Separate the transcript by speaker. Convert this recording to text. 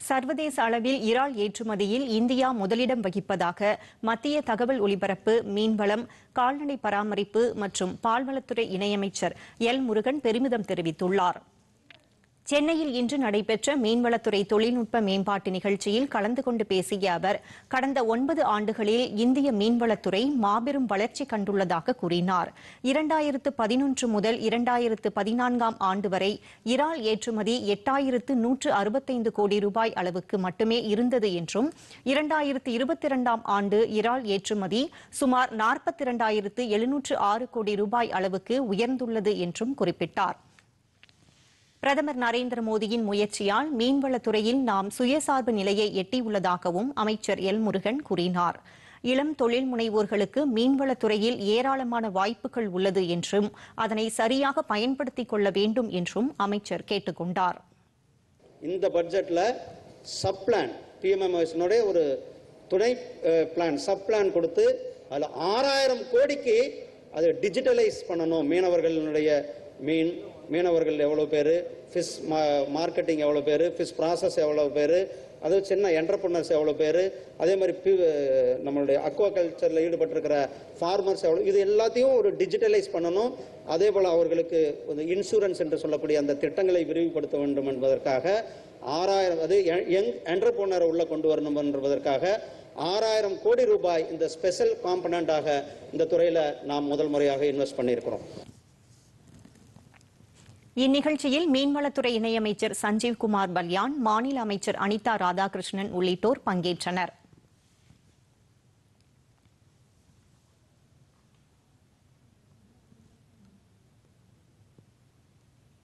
Speaker 1: சர்வதேச அளவில் இறால் ஏற்றுமதியில் இந்தியா முதலிடம் வகிப்பதாக மத்திய தகவல் ஒலிபரப்பு மீன்வளம் கால்நடை பராமரிப்பு மற்றும் பால்வளத்துறை இணையமைச்சர் எல் முருகன் பெருமிதம் தெரிவித்துள்ளார் சென்னையில் இன்று நடைபெற்ற மீன்வளத்துறை தொழில்நுட்ப மேம்பாட்டு நிகழ்ச்சியில் கலந்து கொண்டு பேசிய அவர் கடந்த ஒன்பது ஆண்டுகளில் இந்திய மீன்வளத்துறை மாபெரும் வளர்ச்சி கண்டுள்ளதாக கூறினார் இரண்டாயிரத்து பதினொன்று முதல் இரண்டாயிரத்து பதினான்காம் ஆண்டு வரை இறால் ஏற்றுமதி எட்டாயிரத்து நூற்று அறுபத்தைந்து கோடி ரூபாய் அளவுக்கு மட்டுமே இருந்தது என்றும் இரண்டாயிரத்து இருபத்தி இரண்டாம் ஆண்டு இறால் ஏற்றுமதி சுமார் நாற்பத்தி இரண்டாயிரத்து எழுநூற்று ஆறு கோடி ரூபாய் அளவுக்கு உயர்ந்துள்ளது என்றும் குறிப்பிட்டார் பிரதமர் நரேந்திர மோடியின் முயற்சியால் மீன்வளத்துறையில் நாம் சுயசார்பு நிலையை எட்டியுள்ளதாகவும் அமைச்சர் எல் முருகன் கூறினார் இளம் தொழில் முனைவோர்களுக்கு மீன்வளத்துறையில் ஏராளமான வாய்ப்புகள் உள்ளது என்றும் அதனை சரியாக பயன்படுத்திக் கொள்ள வேண்டும் என்றும் அமைச்சர் கேட்டுக் கொண்டார்
Speaker 2: இந்த பட்ஜெட்டில் சப் பிளான் பிஎம்எம்எஸ்னுடைய ஒரு துணை பிளான் சப் பிளான் கொடுத்து அதில் ஆறாயிரம் கோடிக்கு அதை டிஜிட்டலைஸ் பண்ணணும் மீனவர்களுடைய மீன் மீனவர்கள் எவ்வளோ பேர் ஃபிஷ் மார்க்கெட்டிங் எவ்வளோ பேர் ஃபிஷ் ப்ராசஸ் எவ்வளோ பேர் அது சின்ன என்டர்பிரினர்ஸ் எவ்வளோ பேர் அதே மாதிரி பி- நம்மளுடைய அக்வா கல்ச்சரில் ஈடுபட்டிருக்கிற ஃபார்மர்ஸ் எவ்வளோ இது எல்லாத்தையும் ஒரு டிஜிட்டலைஸ் பண்ணணும் அதே போல் அவர்களுக்கு ஒரு இன்சூரன்ஸ் என்று சொல்லக்கூடிய அந்த திட்டங்களை விரிவுபடுத்த வேண்டும் என்பதற்காக ஆறாயிரம் அது யங் என்டர்பிரினர் உள்ள கொண்டு வரணும் என்பதற்காக ஆறாயிரம் கோடி ரூபாய் இந்த ஸ்பெஷல் காம்பனண்டாக இந்த துறையில் நாம் முதல் முறையாக இன்வெஸ்ட் பண்ணியிருக்கிறோம்
Speaker 1: இந்நிகழ்ச்சியில் மீன்வளத்துறை இணையமைச்சர் சஞ்சீவ் குமார் பல்யான் மாநில அமைச்சர் அனிதா ராதாகிருஷ்ணன் உள்ளிட்டோர் பங்கேற்றனர்